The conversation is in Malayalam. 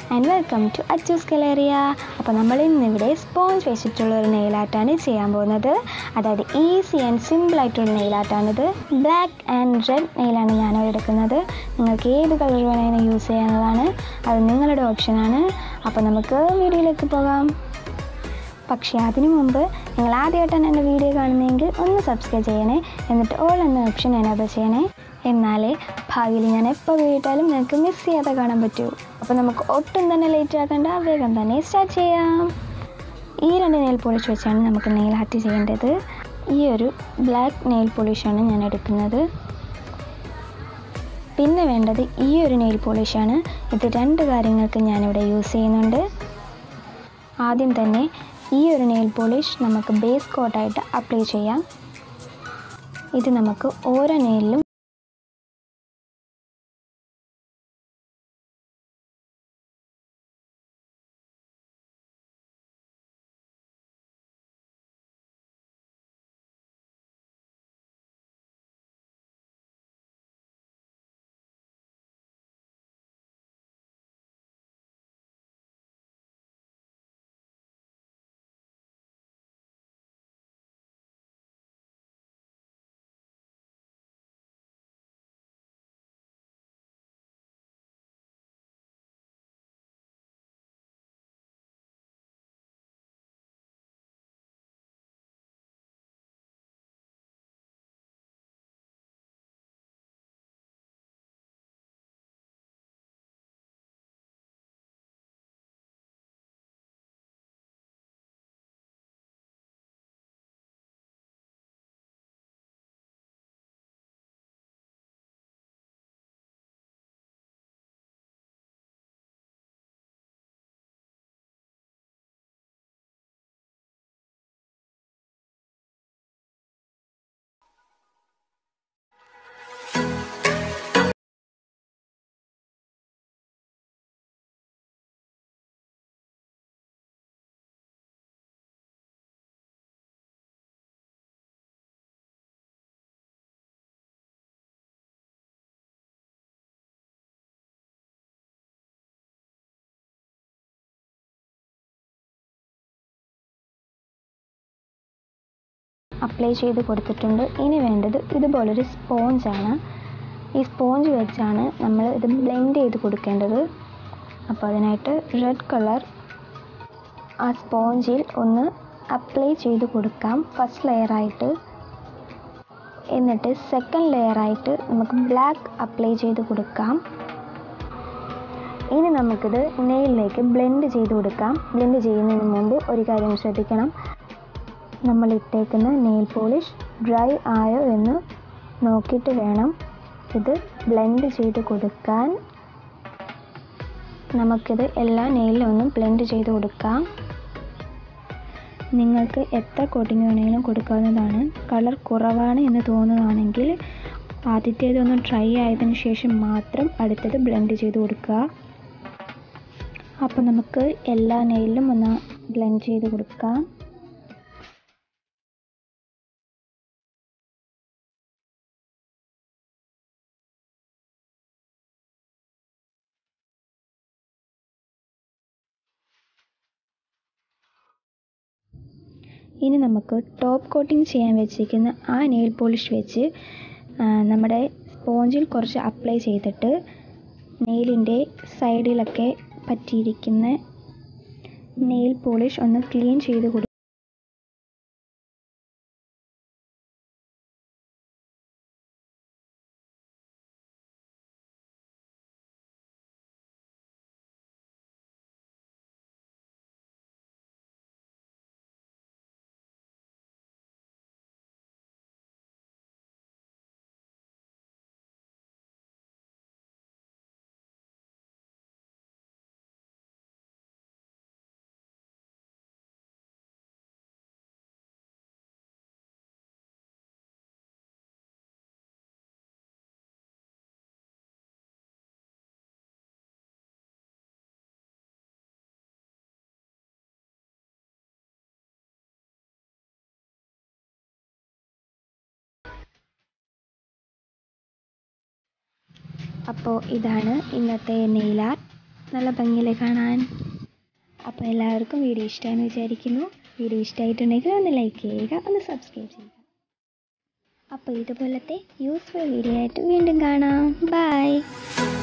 ആൻഡ് വെൽക്കം ടു അച്ചൂസ് കലേറിയ അപ്പോൾ നമ്മൾ ഇന്നിവിടെ സ്പോഞ്ച് വെച്ചിട്ടുള്ള ഒരു നെയിൽ ആർട്ടാണ് ചെയ്യാൻ പോകുന്നത് അതായത് ഈസി ആൻഡ് സിമ്പിൾ ആയിട്ടുള്ള നെയിൽ ആർട്ടാണിത് ബ്ലാക്ക് ആൻഡ് റെഡ് നെയിലാണ് ഞാനിവിടെ എടുക്കുന്നത് നിങ്ങൾക്ക് ഏത് കളർ വേണമെങ്കിലും യൂസ് ചെയ്യാവുന്നതാണ് അത് നിങ്ങളുടെ ഓപ്ഷനാണ് അപ്പോൾ നമുക്ക് വീഡിയോയിലേക്ക് പോകാം പക്ഷേ അതിനു മുമ്പ് നിങ്ങൾ ആദ്യമായിട്ടാണ് എൻ്റെ വീഡിയോ കാണുന്നതെങ്കിൽ ഒന്ന് സബ്സ്ക്രൈബ് ചെയ്യണേ എന്നിട്ട് ഓൾ എന്ന ഓപ്ഷൻ എനേബിൾ ചെയ്യണേ എന്നാലേ ഭാവിയിൽ ഞാൻ എപ്പോൾ വീട്ടാലും നിങ്ങൾക്ക് മിസ് ചെയ്യാതെ കാണാൻ പറ്റൂ അപ്പോൾ നമുക്ക് ഒട്ടും തന്നെ ലേറ്റ് ആക്കണ്ട വേഗം തന്നെ സ്റ്റാർട്ട് ചെയ്യാം ഈ രണ്ട് നെയിൽ പോളിഷ് വെച്ചാണ് നമുക്ക് നെയിൽ ആർട്ട് ചെയ്യേണ്ടത് ഈ ഒരു ബ്ലാക്ക് നെയിൽ പോളിഷാണ് ഞാൻ എടുക്കുന്നത് പിന്നെ വേണ്ടത് ഈ ഒരു നെയിൽ പോളിഷാണ് ഇത് രണ്ട് കാര്യങ്ങൾക്ക് ഞാനിവിടെ യൂസ് ചെയ്യുന്നുണ്ട് ആദ്യം തന്നെ ഈ ഒരു നെയിൽ പോളിഷ് നമുക്ക് ബേസ് കോട്ടായിട്ട് അപ്ലൈ ചെയ്യാം ഇത് നമുക്ക് ഓരോ നെയിലും അപ്ലൈ ചെയ്ത് കൊടുത്തിട്ടുണ്ട് ഇനി വേണ്ടത് ഇതുപോലൊരു സ്പോഞ്ചാണ് ഈ സ്പോഞ്ച് വെച്ചാണ് നമ്മൾ ഇത് ബ്ലെൻഡ് ചെയ്ത് കൊടുക്കേണ്ടത് അപ്പോൾ അതിനായിട്ട് റെഡ് കളർ ആ സ്പോഞ്ചിൽ ഒന്ന് അപ്ലൈ ചെയ്ത് കൊടുക്കാം ഫസ്റ്റ് ലെയറായിട്ട് എന്നിട്ട് സെക്കൻഡ് ലെയറായിട്ട് നമുക്ക് ബ്ലാക്ക് അപ്ലൈ ചെയ്ത് കൊടുക്കാം ഇനി നമുക്കിത് നെയിലിലേക്ക് ബ്ലെൻഡ് ചെയ്ത് കൊടുക്കാം ബ്ലെൻഡ് ചെയ്യുന്നതിന് മുമ്പ് ഒരു കാര്യം ശ്രദ്ധിക്കണം നമ്മൾ ഇട്ടേക്കുന്ന നെയിൽ പോളിഷ് ഡ്രൈ ആയോ എന്ന് നോക്കിയിട്ട് വേണം ഇത് ബ്ലെൻഡ് ചെയ്ത് കൊടുക്കാൻ നമുക്കിത് എല്ലാ നെയിലും ഒന്നും ബ്ലെൻഡ് ചെയ്ത് കൊടുക്കാം നിങ്ങൾക്ക് എത്ര കോട്ടിങ് വേണമെങ്കിലും കൊടുക്കാവുന്നതാണ് കളർ കുറവാണ് എന്ന് തോന്നുകയാണെങ്കിൽ ആദ്യത്തേതൊന്ന് ഡ്രൈ ആയതിനു ശേഷം മാത്രം അടുത്തത് ബ്ലെൻഡ് ചെയ്ത് കൊടുക്കുക അപ്പോൾ നമുക്ക് എല്ലാ നെയിലും ഒന്ന് ബ്ലെൻഡ് ചെയ്ത് കൊടുക്കാം ഇനി നമുക്ക് ടോപ്പ് കോട്ടിംഗ് ചെയ്യാൻ വെച്ചിരിക്കുന്ന ആ നെയിൽ പോളിഷ് വെച്ച് നമ്മുടെ സ്പോഞ്ചിൽ കുറച്ച് അപ്ലൈ ചെയ്തിട്ട് നെയിലിൻ്റെ സൈഡിലൊക്കെ പറ്റിയിരിക്കുന്ന നെയിൽ പോളിഷ് ഒന്ന് ക്ലീൻ ചെയ്ത് കൊടുക്കും അപ്പോൾ ഇതാണ് ഇന്നത്തെ നെയിൽ ആർട്ട് നല്ല ഭംഗിയിലെ കാണാൻ അപ്പോൾ എല്ലാവർക്കും വീഡിയോ ഇഷ്ടമായെന്ന് വിചാരിക്കുന്നു വീഡിയോ ഇഷ്ടമായിട്ടുണ്ടെങ്കിൽ ഒന്ന് ലൈക്ക് ചെയ്യുക ഒന്ന് സബ്സ്ക്രൈബ് ചെയ്യുക അപ്പോൾ ഇതുപോലത്തെ യൂസ്ഫുൾ വീഡിയോ ആയിട്ട് വീണ്ടും കാണാം ബൈ